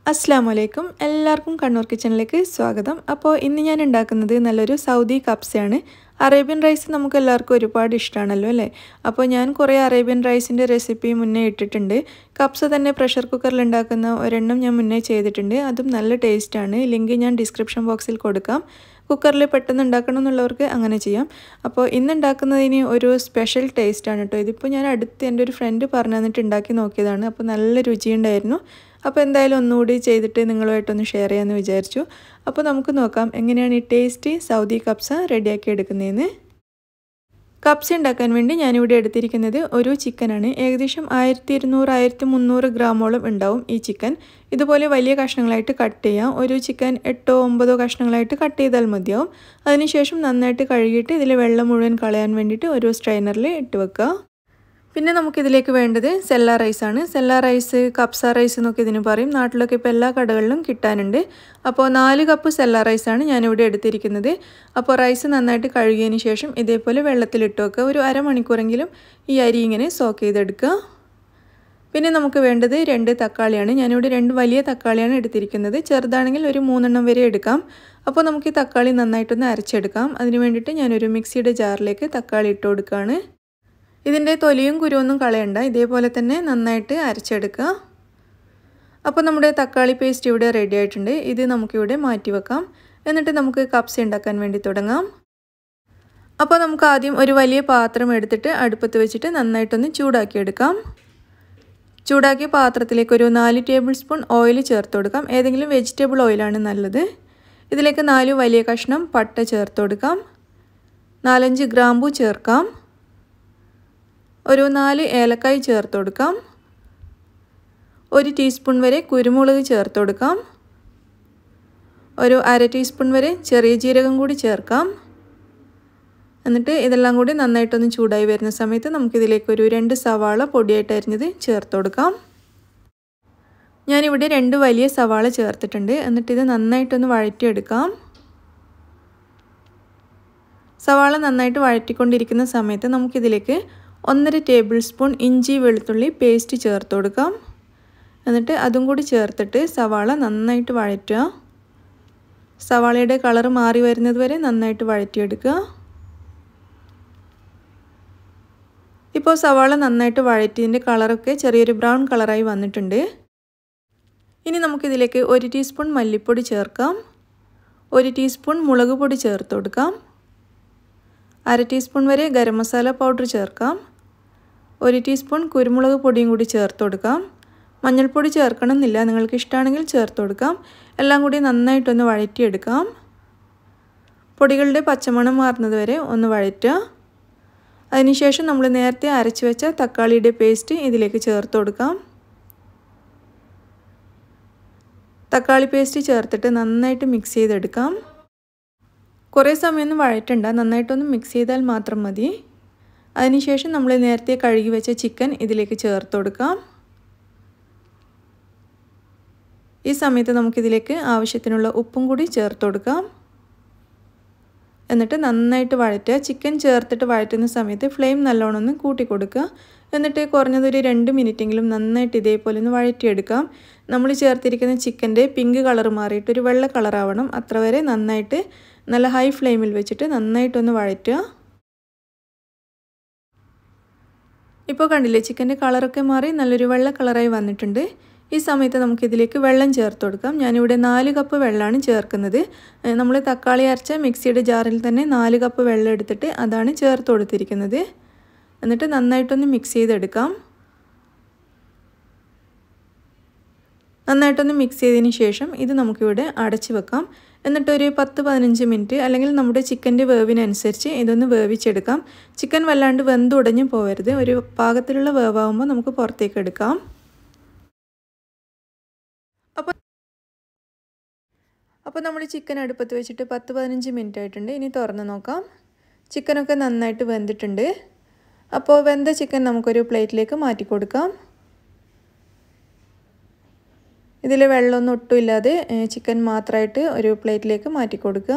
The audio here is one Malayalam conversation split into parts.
അസ്സാം വലൈക്കും എല്ലാവർക്കും കണ്ണൂർ കിച്ചണിലേക്ക് സ്വാഗതം അപ്പോൾ ഇന്ന് ഞാൻ ഉണ്ടാക്കുന്നത് നല്ലൊരു സൗദി കപ്സയാണ് അറേബ്യൻ റൈസ് നമുക്ക് എല്ലാവർക്കും ഒരുപാട് ഇഷ്ടമാണല്ലോ അല്ലേ അപ്പോൾ ഞാൻ കുറേ അറേബ്യൻ റൈസിൻ്റെ റെസിപ്പി മുന്നേ ഇട്ടിട്ടുണ്ട് കപ്സ തന്നെ പ്രഷർ കുക്കറിൽ ഉണ്ടാക്കുന്ന ഒരെണ്ണം ഞാൻ മുന്നേ ചെയ്തിട്ടുണ്ട് അതും നല്ല ടേസ്റ്റാണ് ലിങ്ക് ഞാൻ ഡിസ്ക്രിപ്ഷൻ ബോക്സിൽ കൊടുക്കാം കുക്കറിൽ പെട്ടെന്ന് ഉണ്ടാക്കണം എന്നുള്ളവർക്ക് അങ്ങനെ ചെയ്യാം അപ്പോൾ ഇന്ന് ഉണ്ടാക്കുന്നതിന് ഒരു സ്പെഷ്യൽ ടേസ്റ്റാണ് കേട്ടോ ഇതിപ്പോൾ ഞാൻ അടുത്ത് എൻ്റെ ഒരു ഫ്രണ്ട് പറഞ്ഞു തന്നിട്ട് ഉണ്ടാക്കി നോക്കിയതാണ് അപ്പോൾ നല്ല രുചിയുണ്ടായിരുന്നു അപ്പോൾ എന്തായാലും ഒന്നുകൂടി ചെയ്തിട്ട് നിങ്ങളുമായിട്ടൊന്ന് ഷെയർ ചെയ്യാമെന്ന് വിചാരിച്ചു അപ്പോൾ നമുക്ക് നോക്കാം എങ്ങനെയാണ് ഈ ടേസ്റ്റി സൗദി കപ്സ റെഡിയാക്കി എടുക്കുന്നതെന്ന് കപ്സ ഉണ്ടാക്കാൻ വേണ്ടി ഞാനിവിടെ എടുത്തിരിക്കുന്നത് ഒരു ചിക്കനാണ് ഏകദേശം ആയിരത്തി ഇരുന്നൂറ് ആയിരത്തി മുന്നൂറ് ഗ്രാമോളം ഉണ്ടാവും ഈ ചിക്കൻ ഇതുപോലെ വലിയ കഷ്ണങ്ങളായിട്ട് കട്ട് ചെയ്യാം ഒരു ചിക്കൻ എട്ടോ ഒമ്പതോ കഷ്ണങ്ങളായിട്ട് കട്ട് ചെയ്താൽ മതിയാവും അതിനുശേഷം നന്നായിട്ട് കഴുകിയിട്ട് ഇതിൽ വെള്ളം മുഴുവൻ കളയാൻ വേണ്ടിയിട്ട് ഒരു സ്ട്രെയിനറിൽ ഇട്ട് വെക്കുക പിന്നെ നമുക്കിതിലേക്ക് വേണ്ടത് സെല്ല റൈസാണ് സെല്ല റൈസ് കപ്സ റൈസ് എന്നൊക്കെ ഇതിന് പറയും നാട്ടിലൊക്കെ ഇപ്പോൾ എല്ലാ കടകളിലും കിട്ടാനുണ്ട് അപ്പോൾ നാല് കപ്പ് സെല്ല റൈസാണ് ഞാനിവിടെ എടുത്തിരിക്കുന്നത് അപ്പോൾ റൈസ് നന്നായിട്ട് കഴുകിയതിന് ശേഷം ഇതേപോലെ വെള്ളത്തിലിട്ട് വെക്കുക ഒരു അരമണിക്കൂറെങ്കിലും ഈ അരി ഇങ്ങനെ സോക്ക് ചെയ്തെടുക്കുക പിന്നെ നമുക്ക് വേണ്ടത് രണ്ട് തക്കാളിയാണ് ഞാനിവിടെ രണ്ട് വലിയ തക്കാളിയാണ് എടുത്തിരിക്കുന്നത് ചെറുതാണെങ്കിൽ ഒരു മൂന്നെണ്ണം വരെ എടുക്കാം അപ്പോൾ നമുക്ക് ഈ തക്കാളി നന്നായിട്ടൊന്ന് അരച്ചെടുക്കാം അതിന് വേണ്ടിയിട്ട് ഞാനൊരു മിക്സിയുടെ ജാറിലേക്ക് തക്കാളി ഇട്ട് കൊടുക്കുകയാണ് ഇതിൻ്റെ തൊലിയും കുരുവൊന്നും കളയണ്ട ഇതേപോലെ തന്നെ നന്നായിട്ട് അരച്ചെടുക്കുക അപ്പോൾ നമ്മുടെ തക്കാളി പേസ്റ്റ് ഇവിടെ റെഡി ആയിട്ടുണ്ട് ഇത് നമുക്കിവിടെ മാറ്റി വെക്കാം എന്നിട്ട് നമുക്ക് കപ്സ ഉണ്ടാക്കാൻ വേണ്ടി തുടങ്ങാം അപ്പോൾ നമുക്ക് ആദ്യം ഒരു വലിയ പാത്രം എടുത്തിട്ട് അടുപ്പത്ത് വെച്ചിട്ട് നന്നായിട്ടൊന്ന് ചൂടാക്കിയെടുക്കാം ചൂടാക്കിയ പാത്രത്തിലേക്ക് ഒരു നാല് ടേബിൾ സ്പൂൺ ഓയിൽ ചേർത്ത് കൊടുക്കാം ഏതെങ്കിലും വെജിറ്റബിൾ ഓയിലാണ് നല്ലത് ഇതിലേക്ക് നാല് വലിയ കഷ്ണം പട്ട ചേർത്ത് കൊടുക്കാം നാലഞ്ച് ഗ്രാമ്പു ചേർക്കാം ഒരു നാല് ഏലക്കായ് ചേർത്ത് കൊടുക്കാം ഒരു ടീസ്പൂൺ വരെ കുരുമുളക് ചേർത്ത് കൊടുക്കാം ഒരു അര ടീസ്പൂൺ വരെ ചെറിയ ജീരകം കൂടി ചേർക്കാം എന്നിട്ട് ഇതെല്ലാം കൂടി നന്നായിട്ടൊന്ന് ചൂടായി വരുന്ന സമയത്ത് നമുക്കിതിലേക്ക് ഒരു രണ്ട് സവാള പൊടിയായിട്ട് അരിഞ്ഞത് ചേർത്ത് കൊടുക്കാം ഞാനിവിടെ രണ്ട് വലിയ സവാള ചേർത്തിട്ടുണ്ട് എന്നിട്ട് ഇത് നന്നായിട്ടൊന്ന് വഴറ്റിയെടുക്കാം സവാള നന്നായിട്ട് വഴറ്റിക്കൊണ്ടിരിക്കുന്ന സമയത്ത് നമുക്കിതിലേക്ക് ഒന്നര ടേബിൾ സ്പൂൺ ഇഞ്ചി വെളുത്തുള്ളി പേസ്റ്റ് ചേർത്ത് കൊടുക്കാം എന്നിട്ട് അതും കൂടി ചേർത്തിട്ട് സവാള നന്നായിട്ട് വഴറ്റുക സവാളയുടെ കളർ മാറി വരുന്നത് വരെ നന്നായിട്ട് വഴറ്റിയെടുക്കുക ഇപ്പോൾ സവാള നന്നായിട്ട് വഴറ്റിയതിൻ്റെ കളറൊക്കെ ചെറിയൊരു ബ്രൗൺ കളറായി വന്നിട്ടുണ്ട് ഇനി നമുക്കിതിലേക്ക് ഒരു ടീസ്പൂൺ മല്ലിപ്പൊടി ചേർക്കാം ഒരു ടീസ്പൂൺ മുളക് പൊടി ചേർത്ത് കൊടുക്കാം അര ടീസ്പൂൺ വരെ ഗരം മസാല പൗഡർ ചേർക്കാം ഒരു ടീസ്പൂൺ കുരുമുളക് പൊടിയും കൂടി ചേർത്ത് കൊടുക്കാം മഞ്ഞൾപ്പൊടി ചേർക്കണമെന്നില്ല നിങ്ങൾക്ക് ഇഷ്ടമാണെങ്കിൽ ചേർത്ത് കൊടുക്കാം എല്ലാം കൂടി നന്നായിട്ടൊന്ന് വഴറ്റിയെടുക്കാം പൊടികളുടെ പച്ചമണം മാറുന്നത് വരെ ഒന്ന് വഴറ്റുക അതിനുശേഷം നമ്മൾ നേരത്തെ അരച്ച് വെച്ച തക്കാളിയുടെ പേസ്റ്റ് ഇതിലേക്ക് ചേർത്ത് കൊടുക്കാം തക്കാളി പേസ്റ്റ് ചേർത്തിട്ട് നന്നായിട്ട് മിക്സ് ചെയ്തെടുക്കാം കുറേ സമയമൊന്നും വഴറ്റണ്ട നന്നായിട്ടൊന്ന് മിക്സ് ചെയ്താൽ മാത്രം മതി അതിനുശേഷം നമ്മൾ നേരത്തെ കഴുകി വെച്ച ചിക്കൻ ഇതിലേക്ക് ചേർത്ത് കൊടുക്കാം ഈ സമയത്ത് നമുക്കിതിലേക്ക് ആവശ്യത്തിനുള്ള ഉപ്പും കൂടി ചേർത്ത് കൊടുക്കാം എന്നിട്ട് നന്നായിട്ട് വഴറ്റുക ചിക്കൻ ചേർത്തിട്ട് വഴറ്റുന്ന സമയത്ത് ഫ്ലെയിം നല്ലോണം ഒന്ന് കൂട്ടി കൊടുക്കുക എന്നിട്ട് കുറഞ്ഞതൊരു രണ്ട് മിനിറ്റെങ്കിലും നന്നായിട്ട് ഇതേപോലെ ഒന്ന് വഴറ്റിയെടുക്കാം നമ്മൾ ചേർത്തിരിക്കുന്ന ചിക്കൻ്റെ പിങ്ക് കളർ മാറിയിട്ട് ഒരു വെള്ള കളറാവണം അത്ര വരെ നന്നായിട്ട് നല്ല ഹൈ ഫ്ലെയിമിൽ വെച്ചിട്ട് നന്നായിട്ടൊന്ന് വഴറ്റുക ഇപ്പോൾ കണ്ടില്ലേ ചിക്കൻ്റെ കളറൊക്കെ മാറി നല്ലൊരു വെള്ള കളറായി വന്നിട്ടുണ്ട് ഈ സമയത്ത് നമുക്കിതിലേക്ക് വെള്ളം ചേർത്ത് കൊടുക്കാം ഞാനിവിടെ നാല് കപ്പ് വെള്ളമാണ് ചേർക്കുന്നത് നമ്മൾ തക്കാളി അരച്ച മിക്സിയുടെ ജാറിൽ തന്നെ നാല് കപ്പ് വെള്ളം എടുത്തിട്ട് അതാണ് ചേർത്ത് കൊടുത്തിരിക്കുന്നത് എന്നിട്ട് നന്നായിട്ടൊന്ന് മിക്സ് ചെയ്തെടുക്കാം നന്നായിട്ടൊന്ന് മിക്സ് ചെയ്തതിന് ശേഷം ഇത് നമുക്കിവിടെ അടച്ച് വെക്കാം എന്നിട്ട് ഒരു പത്ത് പതിനഞ്ച് മിനിറ്റ് അല്ലെങ്കിൽ നമ്മുടെ ചിക്കൻ്റെ വേവിനനുസരിച്ച് ഇതൊന്ന് വേവിച്ചെടുക്കാം ചിക്കൻ വല്ലാണ്ട് വെന്തുടഞ്ഞു പോകരുത് ഒരു പാകത്തിലുള്ള വേവാകുമ്പോൾ നമുക്ക് പുറത്തേക്ക് എടുക്കാം അപ്പോൾ അപ്പോൾ നമ്മൾ ചിക്കൻ അടുപ്പത്ത് വെച്ചിട്ട് പത്ത് പതിനഞ്ച് മിനിറ്റ് ആയിട്ടുണ്ട് ഇനി തുറന്ന് നോക്കാം ചിക്കനൊക്കെ നന്നായിട്ട് വെന്തിട്ടുണ്ട് അപ്പോൾ വെന്ത ചിക്കൻ നമുക്കൊരു പ്ലേറ്റിലേക്ക് മാറ്റി കൊടുക്കാം ഇതിൽ വെള്ളമൊന്നും ഒട്ടുമില്ലാതെ ചിക്കൻ മാത്രമായിട്ട് ഒരു പ്ലേറ്റിലേക്ക് മാറ്റി കൊടുക്കുക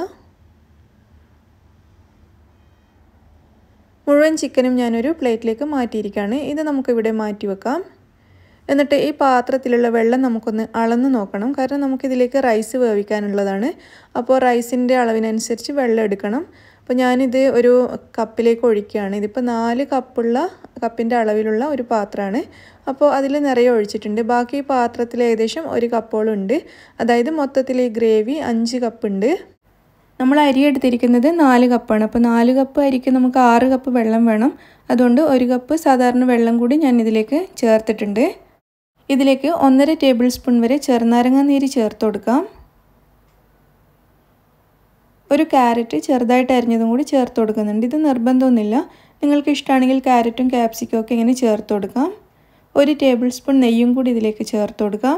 മുഴുവൻ ചിക്കനും ഞാനൊരു പ്ലേറ്റിലേക്ക് മാറ്റിയിരിക്കുകയാണ് ഇത് നമുക്കിവിടെ മാറ്റി വെക്കാം എന്നിട്ട് ഈ പാത്രത്തിലുള്ള വെള്ളം നമുക്കൊന്ന് അളന്ന് നോക്കണം കാരണം നമുക്കിതിലേക്ക് റൈസ് വേവിക്കാനുള്ളതാണ് അപ്പോൾ റൈസിൻ്റെ അളവിനനുസരിച്ച് വെള്ളം എടുക്കണം അപ്പോൾ ഞാനിത് ഒരു കപ്പിലേക്ക് ഒഴിക്കുകയാണ് ഇതിപ്പോൾ നാല് കപ്പുള്ള കപ്പിൻ്റെ അളവിലുള്ള ഒരു പാത്രമാണ് അപ്പോൾ അതിൽ നിറയെ ഒഴിച്ചിട്ടുണ്ട് ബാക്കി ഈ പാത്രത്തിൽ ഏകദേശം ഒരു കപ്പോളം ഉണ്ട് അതായത് മൊത്തത്തിൽ ഈ ഗ്രേവി അഞ്ച് കപ്പുണ്ട് നമ്മൾ അരി എടുത്തിരിക്കുന്നത് നാല് കപ്പാണ് അപ്പോൾ നാല് കപ്പ് അരിക്ക് നമുക്ക് ആറ് കപ്പ് വെള്ളം വേണം അതുകൊണ്ട് ഒരു കപ്പ് സാധാരണ വെള്ളം കൂടി ഞാൻ ഇതിലേക്ക് ചേർത്തിട്ടുണ്ട് ഇതിലേക്ക് ഒന്നര ടേബിൾ സ്പൂൺ വരെ ചെറുനാരങ്ങ നീര് ചേർത്ത് കൊടുക്കാം ഒരു ക്യാരറ്റ് ചെറുതായിട്ട് അരിഞ്ഞതും കൂടി ചേർത്ത് കൊടുക്കുന്നുണ്ട് ഇത് നിർബന്ധമൊന്നുമില്ല നിങ്ങൾക്ക് ഇഷ്ടമാണെങ്കിൽ ക്യാരറ്റും ക്യാപ്സിക്കും ഒക്കെ ഇങ്ങനെ ചേർത്ത് കൊടുക്കാം ഒരു ടേബിൾ സ്പൂൺ നെയ്യും കൂടി ഇതിലേക്ക് ചേർത്ത് കൊടുക്കാം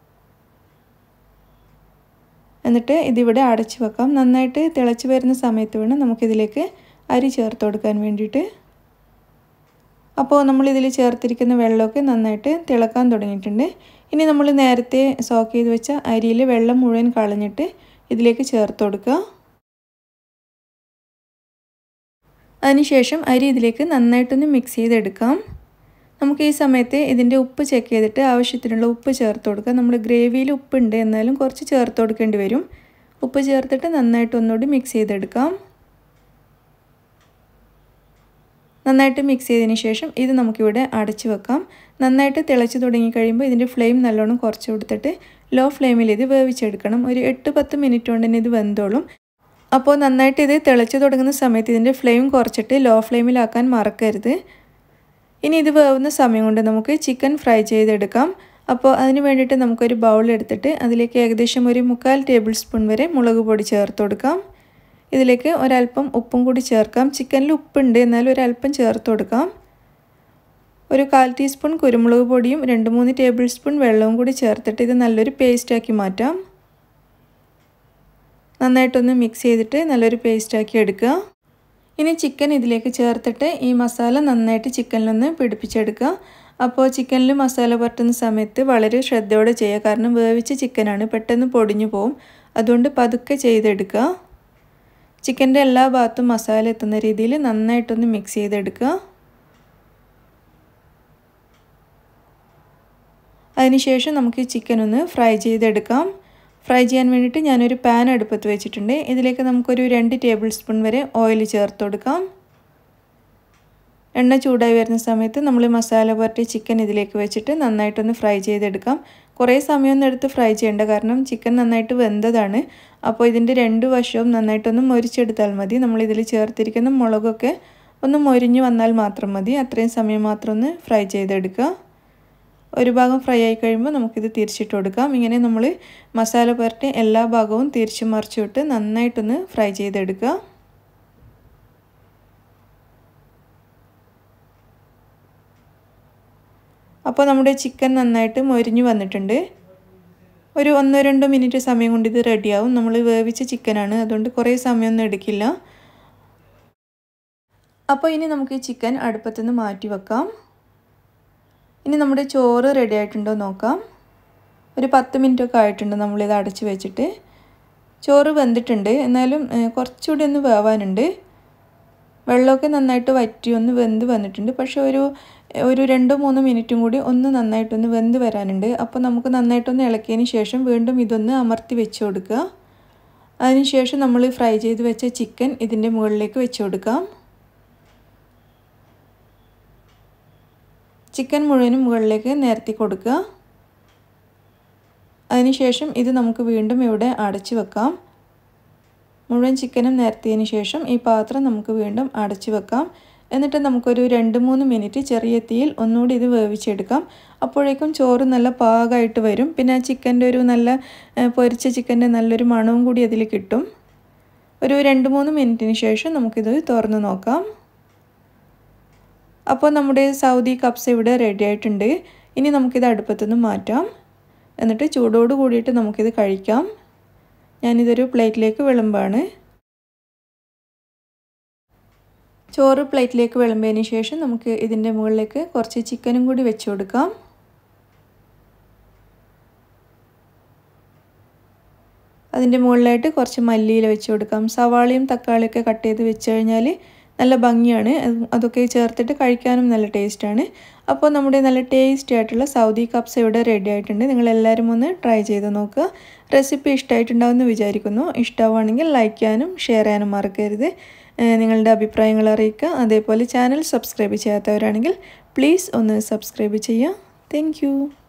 എന്നിട്ട് ഇതിവിടെ അടച്ചു വെക്കാം നന്നായിട്ട് തിളച്ച് വരുന്ന സമയത്ത് വേണം നമുക്കിതിലേക്ക് അരി ചേർത്ത് കൊടുക്കാൻ വേണ്ടിയിട്ട് അപ്പോൾ നമ്മളിതിൽ ചേർത്തിരിക്കുന്ന വെള്ളമൊക്കെ നന്നായിട്ട് തിളക്കാൻ തുടങ്ങിയിട്ടുണ്ട് ഇനി നമ്മൾ നേരത്തെ സോക്ക് ചെയ്ത് വെച്ച അരിയിൽ വെള്ളം മുഴുവൻ കളഞ്ഞിട്ട് ഇതിലേക്ക് ചേർത്ത് കൊടുക്കുക അതിനുശേഷം അരി ഇതിലേക്ക് നന്നായിട്ടൊന്ന് മിക്സ് ചെയ്തെടുക്കാം നമുക്ക് ഈ സമയത്ത് ഇതിൻ്റെ ഉപ്പ് ചെക്ക് ചെയ്തിട്ട് ആവശ്യത്തിനുള്ള ഉപ്പ് ചേർത്ത് കൊടുക്കുക നമ്മൾ ഗ്രേവിയിൽ ഉപ്പുണ്ട് എന്നാലും കുറച്ച് ചേർത്ത് കൊടുക്കേണ്ടി വരും ഉപ്പ് ചേർത്തിട്ട് നന്നായിട്ട് ഒന്നുകൂടി മിക്സ് ചെയ്തെടുക്കാം നന്നായിട്ട് മിക്സ് ചെയ്തതിന് ശേഷം ഇത് നമുക്കിവിടെ അടച്ചു വെക്കാം നന്നായിട്ട് തിളച്ച് തുടങ്ങി കഴിയുമ്പോൾ ഇതിൻ്റെ ഫ്ലെയിം നല്ലോണം കുറച്ച് കൊടുത്തിട്ട് ലോ ഫ്ലെയിമിൽ ഇത് വേവിച്ചെടുക്കണം ഒരു എട്ട് പത്ത് മിനിറ്റ് കൊണ്ട് തന്നെ ഇത് വെന്തോളും അപ്പോൾ നന്നായിട്ട് ഇത് തിളച്ച് തുടങ്ങുന്ന സമയത്ത് ഇതിൻ്റെ ഫ്ലെയിം കുറച്ചിട്ട് ലോ ഫ്ലെയിമിലാക്കാൻ മറക്കരുത് ഇനി ഇത് വേവുന്ന സമയം കൊണ്ട് നമുക്ക് ചിക്കൻ ഫ്രൈ ചെയ്തെടുക്കാം അപ്പോൾ അതിന് വേണ്ടിയിട്ട് നമുക്കൊരു ബൗൾ എടുത്തിട്ട് അതിലേക്ക് ഏകദേശം ഒരു മുക്കാൽ ടേബിൾ സ്പൂൺ വരെ മുളക് പൊടി ചേർത്ത് കൊടുക്കാം ഇതിലേക്ക് ഒരല്പം ഉപ്പും കൂടി ചേർക്കാം ചിക്കനിൽ ഉപ്പുണ്ട് എന്നാലും ഒരല്പം ചേർത്ത് കൊടുക്കാം ഒരു കാൽ ടീസ്പൂൺ കുരുമുളക് പൊടിയും രണ്ട് മൂന്ന് ടേബിൾ സ്പൂൺ വെള്ളവും കൂടി ചേർത്തിട്ട് ഇത് നല്ലൊരു പേസ്റ്റാക്കി മാറ്റാം നന്നായിട്ടൊന്ന് മിക്സ് ചെയ്തിട്ട് നല്ലൊരു പേസ്റ്റാക്കി എടുക്കുക ഇനി ചിക്കൻ ഇതിലേക്ക് ചേർത്തിട്ട് ഈ മസാല നന്നായിട്ട് ചിക്കനിലൊന്ന് പിടിപ്പിച്ചെടുക്കുക അപ്പോൾ ചിക്കനിൽ മസാല പറ്റുന്ന സമയത്ത് വളരെ ശ്രദ്ധയോടെ ചെയ്യുക കാരണം വേവിച്ച ചിക്കനാണ് പെട്ടെന്ന് പൊടിഞ്ഞു പോവും അതുകൊണ്ട് പതുക്കെ ചെയ്തെടുക്കുക ചിക്കൻ്റെ എല്ലാ ഭാഗത്തും മസാല എത്തുന്ന രീതിയിൽ നന്നായിട്ടൊന്ന് മിക്സ് ചെയ്തെടുക്കുക അതിനുശേഷം നമുക്ക് ചിക്കൻ ഒന്ന് ഫ്രൈ ചെയ്തെടുക്കാം ഫ്രൈ ചെയ്യാൻ വേണ്ടിയിട്ട് ഞാനൊരു പാൻ അടുപ്പത്ത് വെച്ചിട്ടുണ്ട് ഇതിലേക്ക് നമുക്കൊരു രണ്ട് ടേബിൾ സ്പൂൺ വരെ ഓയിൽ ചേർത്ത് കൊടുക്കാം എണ്ണ ചൂടായി വരുന്ന സമയത്ത് നമ്മൾ മസാല പുരട്ടി ചിക്കൻ ഇതിലേക്ക് വെച്ചിട്ട് നന്നായിട്ടൊന്ന് ഫ്രൈ ചെയ്തെടുക്കാം കുറേ സമയമൊന്നും എടുത്ത് ഫ്രൈ ചെയ്യേണ്ട കാരണം ചിക്കൻ നന്നായിട്ട് വെന്തതാണ് അപ്പോൾ ഇതിൻ്റെ രണ്ട് വശവും നന്നായിട്ടൊന്ന് മൊരിച്ചെടുത്താൽ മതി നമ്മളിതിൽ ചേർത്തിരിക്കുന്ന മുളകൊക്കെ ഒന്ന് മൊരിഞ്ഞു വന്നാൽ മാത്രം മതി അത്രയും സമയം മാത്രം ഒന്ന് ഫ്രൈ ചെയ്തെടുക്കുക ഒരു ഭാഗം ഫ്രൈ ആയി കഴിയുമ്പോൾ നമുക്കിത് തിരിച്ചിട്ട് കൊടുക്കാം ഇങ്ങനെ നമ്മൾ മസാല പുരട്ടി എല്ലാ ഭാഗവും തിരിച്ചു മറിച്ചു വിട്ട് നന്നായിട്ടൊന്ന് ഫ്രൈ ചെയ്തെടുക്കുക അപ്പോൾ നമ്മുടെ ചിക്കൻ നന്നായിട്ട് മൊരിഞ്ഞു വന്നിട്ടുണ്ട് ഒരു ഒന്നോ രണ്ടോ മിനിറ്റ് സമയം കൊണ്ട് ഇത് റെഡിയാവും നമ്മൾ വേവിച്ച ചിക്കനാണ് അതുകൊണ്ട് കുറേ സമയമൊന്നും എടുക്കില്ല അപ്പോൾ ഇനി നമുക്ക് ഈ ചിക്കൻ അടുപ്പത്തുനിന്ന് മാറ്റി വെക്കാം ഇനി നമ്മുടെ ചോറ് റെഡി ആയിട്ടുണ്ടോ നോക്കാം ഒരു പത്ത് മിനിറ്റൊക്കെ ആയിട്ടുണ്ട് നമ്മളിത് അടച്ച് വെച്ചിട്ട് ചോറ് വെന്തിട്ടുണ്ട് എന്നാലും കുറച്ചുകൂടി ഒന്ന് വേവാനുണ്ട് വെള്ളമൊക്കെ നന്നായിട്ട് വറ്റി ഒന്ന് വെന്ത് വന്നിട്ടുണ്ട് പക്ഷേ ഒരു ഒരു രണ്ടോ മൂന്നോ മിനിറ്റും കൂടി ഒന്ന് നന്നായിട്ടൊന്ന് വെന്ത് വരാനുണ്ട് അപ്പോൾ നമുക്ക് നന്നായിട്ടൊന്ന് ഇളക്കിയതിന് ശേഷം വീണ്ടും ഇതൊന്ന് അമർത്തി വെച്ച് കൊടുക്കുക അതിനുശേഷം നമ്മൾ ഫ്രൈ ചെയ്ത് വെച്ച ചിക്കൻ ഇതിൻ്റെ മുകളിലേക്ക് വെച്ച് കൊടുക്കാം ചിക്കൻ മുഴുവനും മുകളിലേക്ക് നിരത്തി കൊടുക്കുക അതിനുശേഷം ഇത് നമുക്ക് വീണ്ടും ഇവിടെ അടച്ചു വെക്കാം മുഴുവൻ ചിക്കനും നിരത്തിയതിന് ശേഷം ഈ പാത്രം നമുക്ക് വീണ്ടും അടച്ചു വെക്കാം എന്നിട്ട് നമുക്കൊരു രണ്ട് മൂന്ന് മിനിറ്റ് ചെറിയ തീയിൽ ഒന്നുകൂടി ഇത് വേവിച്ചെടുക്കാം അപ്പോഴേക്കും ചോറ് നല്ല പാകമായിട്ട് വരും പിന്നെ ആ ചിക്കൻ്റെ ഒരു നല്ല പൊരിച്ച ചിക്കൻ്റെ നല്ലൊരു മണവും കൂടി അതിൽ കിട്ടും ഒരു രണ്ട് മൂന്ന് മിനിറ്റിന് ശേഷം നമുക്കിത് തുറന്ന് നോക്കാം അപ്പോൾ നമ്മുടെ സൗദി കപ്സ് ഇവിടെ റെഡി ആയിട്ടുണ്ട് ഇനി നമുക്കിത് അടുപ്പത്തുനിന്ന് മാറ്റാം എന്നിട്ട് ചൂടോട് കൂടിയിട്ട് നമുക്കിത് കഴിക്കാം ഞാനിതൊരു പ്ലേറ്റിലേക്ക് വിളമ്പാണ് ചോറ് പ്ലേറ്റിലേക്ക് വിളമ്പിയതിന് ശേഷം നമുക്ക് ഇതിൻ്റെ മുകളിലേക്ക് കുറച്ച് ചിക്കനും കൂടി വെച്ച് കൊടുക്കാം അതിൻ്റെ മുകളിലായിട്ട് കുറച്ച് മല്ലിയില വെച്ച് കൊടുക്കാം സവാളയും തക്കാളിയൊക്കെ കട്ട് ചെയ്ത് വെച്ച് കഴിഞ്ഞാൽ നല്ല ഭംഗിയാണ് അത് അതൊക്കെ ചേർത്തിട്ട് കഴിക്കാനും നല്ല ടേസ്റ്റാണ് അപ്പോൾ നമ്മുടെ നല്ല ടേസ്റ്റി ആയിട്ടുള്ള സൗദി കപ്സ് ഇവിടെ റെഡി ആയിട്ടുണ്ട് നിങ്ങൾ എല്ലാവരും ഒന്ന് ട്രൈ ചെയ്ത് നോക്കുക റെസിപ്പി ഇഷ്ടമായിട്ടുണ്ടാവുമെന്ന് വിചാരിക്കുന്നു ഇഷ്ടമാവുകയാണെങ്കിൽ ലൈക്ക് ചെയ്യാനും ഷെയർ ചെയ്യാനും മറക്കരുത് നിങ്ങളുടെ അഭിപ്രായങ്ങൾ അറിയിക്കുക അതേപോലെ ചാനൽ സബ്സ്ക്രൈബ് ചെയ്യാത്തവരാണെങ്കിൽ പ്ലീസ് ഒന്ന് സബ്സ്ക്രൈബ് ചെയ്യുക താങ്ക്